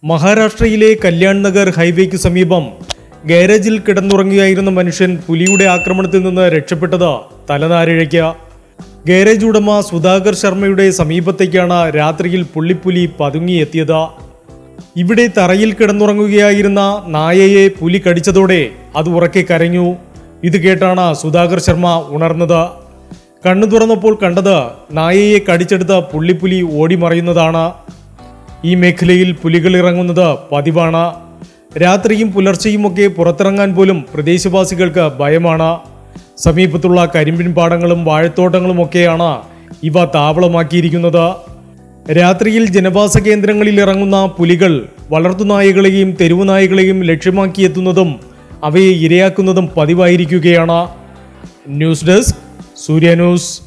മഹാരാഷ്ട്രയിലെ കല്യാൺ നഗർ ഹൈവേക്ക് സമീപം ഗാരേജിൽ കിടന്നുറങ്ങുകയായിരുന്ന മനുഷ്യൻ പുലിയുടെ ആക്രമണത്തിൽ നിന്ന് രക്ഷപ്പെട്ടത് തലനാരിഴയ്ക്ക് ഗാരേജ് ഉടമ സുധാകർ ശർമ്മയുടെ സമീപത്തേക്കാണ് രാത്രിയിൽ പുള്ളിപ്പുലി പതുങ്ങിയെത്തിയത് ഇവിടെ തറയിൽ കിടന്നുറങ്ങുകയായിരുന്ന നായയെ പുലി കടിച്ചതോടെ അത് ഉറക്കെ കരഞ്ഞു ഇത് കേട്ടാണ് സുധാകർ ശർമ്മ ഉണർന്നത് കണ്ണു തുറന്നപ്പോൾ കണ്ടത് നായയെ കടിച്ചെടുത്ത പുള്ളിപ്പുലി ഓടിമറയുന്നതാണ് ഈ മേഖലയിൽ പുലികൾ ഇറങ്ങുന്നത് പതിവാണ് രാത്രിയും പുലർച്ചെയുമൊക്കെ പുറത്തിറങ്ങാൻ പോലും പ്രദേശവാസികൾക്ക് ഭയമാണ് സമീപത്തുള്ള കരിമ്പിൻ പാടങ്ങളും വാഴത്തോട്ടങ്ങളുമൊക്കെയാണ് ഇവ താവളമാക്കിയിരിക്കുന്നത് രാത്രിയിൽ ജനവാസ കേന്ദ്രങ്ങളിൽ ഇറങ്ങുന്ന പുലികൾ വളർത്തുനായകളെയും തെരുവുനായകളെയും ലക്ഷ്യമാക്കിയെത്തുന്നതും അവയെ ഇരയാക്കുന്നതും പതിവായിരിക്കുകയാണ് ന്യൂസ് ഡെസ്ക് സൂര്യ ന്യൂസ്